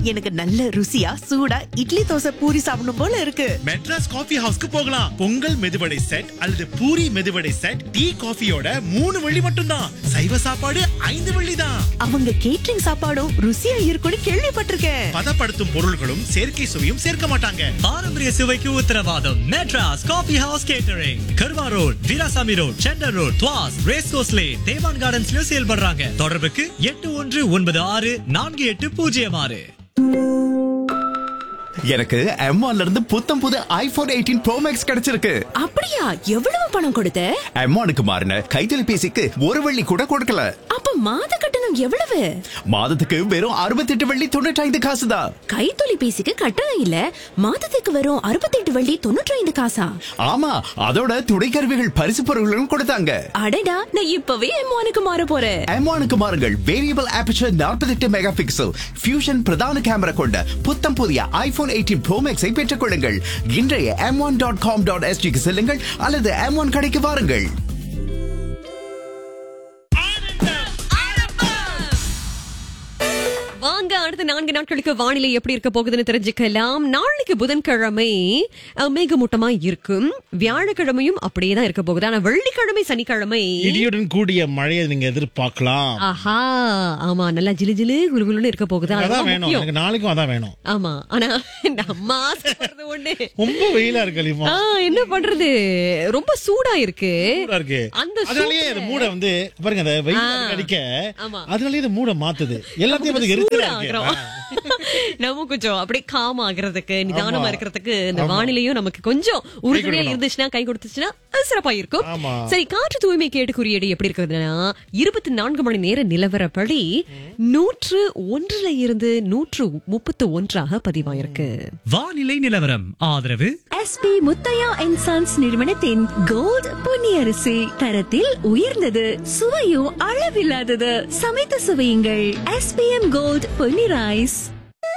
எனக்கு நல்ல ருசியா சூடா இட்லி தோசை பூரி சாப்பிடணும் போல இருக்கு மெட்ராஸ் காஃபி ஹவுஸ்க்கு போகலாம் பொங்கல் மெதுவடை செட் அல்லது பூரி மெதுவடை செட் டீ காஃபியோட மூணு வெள்ளி மட்டும்தான் சைவ சாப்பாடு ஐந்து வெள்ளி தான் அவங்க கேட்டரிங் சாப்பாடும் ருசியா இருக்கும்னு கேள்விப்பட்டிருக்கேன் பதப்படுத்தும் பொருள்களும் செயற்கை சுவையும் சேர்க்க மாட்டாங்க பாரம்பரிய சுவைக்கு உத்தரவாதம் மெட்ராஸ் காபி ஹவுஸ் கேட்டரிங் கர்வா road Veeraswamy road centre road துவாஸ் ரேஸ் கோஸ்லே தேவான் கார்டன்ஸ்லயும் செயல்படுறாங்க தொடர்புக்கு எட்டு ஒன்று ஒன்பது ஆறு நான்கு எட்டு பூஜ்ஜியம் ஆறு எனக்கு M1 ல இருந்து புத்தம் புது ஐபோன் எயிட்டீன் ப்ரோ மேக்ஸ் கிடைச்சிருக்கு அப்படியா எவ்வளவு பணம் கொடுத்த M1க்கு மாறின கைத்தொலைபேசிக்கு ஒரு வெள்ளி கூட கொடுக்கல அப்ப மாத கட்டணம் எவ்வளவு மாதத்துக்கு வெறும் அறுபத்தெட்டு வெள்ளி தொண்ணூற்றி ஐந்து காசு தான் கைத்தொலைபேசிக்கு கட்டணம் இல்ல மாதத்துக்கு வரும் அறுபத்தெட்டு வள்ளி தொண்ணூற்றி ஐந்து காசா ஆமா அதோட துணைக்கருவிகள் பரிசு பொருள்களும் கொடுத்தாங்க அடடா நான் இப்பவே எம்மானுக்கு மாற போறேன் M1க்கு மாறுங்கள் variable aperture 48 mega pixel fusion பிரதான கேமரா கொண்ட புத்தம் புதிய ஐபோன் எயிட்டீன் ப்ரோ மேக்ஸை பெற்றுக் கொள்ளுங்கள் இன்றைய M one dot com dot எஸ்டிக்கு செல்லுங்கள் அல்லது எம் ஒன் கடைக்கு வாருங்கள் வாங்க அடுத்த நான்கு நாட்களுக்கு வானிலை எப்படி இருக்க போகுதுன்னு தெரிஞ்சுக்கலாம் நாளைக்கு புதன்கிழமை அஹ், மேகமூட்டமா இருக்கும் வியாழக்கிழமையும் அப்படியே தான் இருக்க போகுது ஆனா வெள்ளிக்கிழமை சனிக்கிழமை இடியுடன் கூடிய மழையை நீங்க எதிர்பார்க்கலாம் ஆஹா ஆமா நல்லா ஜிலு ஜிலு குலுகுலுன்னு இருக்க போகுது அதான் அதுதான் வேணும் முக்கியம். எனக்கு நாளைக்கும் அதான் வேணும் ஆமா ஆனா நம்ம ஆசைப்படுறது ஒண்ணு ரொம்ப வெயிலா இருக்கு அலிமா ஆ, என்ன பண்றது ரொம்ப சூடா இருக்கு சூடா இருக்கு அந்த அதனாலயே சூடு- இந்த மூட வந்து பாருங்க அந்த வெயில் ஆ. அடிக்க ஆமா. அதனாலயே இந்த மூட மாத்துது எல்லாத்தையும் வந்து எரிச்சலா இருக்கு ஆகுறோம். நம்ம கொஞ்சம் அப்படியே காம் ஆகுறதுக்கு நிதானமா ஆமா. இருக்கிறதுக்கு இந்த ஆமா. வானிலையும் நமக்கு கொஞ்சம் உறுதுணையா கொடுக்கணும். இருந்துச்சுன்னா கை கொடுத்துச்சுன்னா அது சிறப்பா இருக்கும் ஆமா. சரி காற்று தூய்மை கேட்டு குறியீடு எப்படி இருக்குதுன்னா இருபத்தி நான்கு மணி நேர நிலவரப்படி நூற்று ஒன்றுல இருந்து நூற்று முப்பத்து ஒன்றாக பதிவாயிருக்கு வானிலை நிலவரம் ஆதரவு எஸ்பி முத்தையா அண்ட் சன்ஸ் நிறுவனத்தின் கோல்ட் பொன்னியரிசி தரத்தில் உயர்ந்தது சுவையும் அளவில்லாதது சமைத்து சுவையுங்கள் எஸ்பிஎம் கோல்ட் பொன்னி ரைஸ்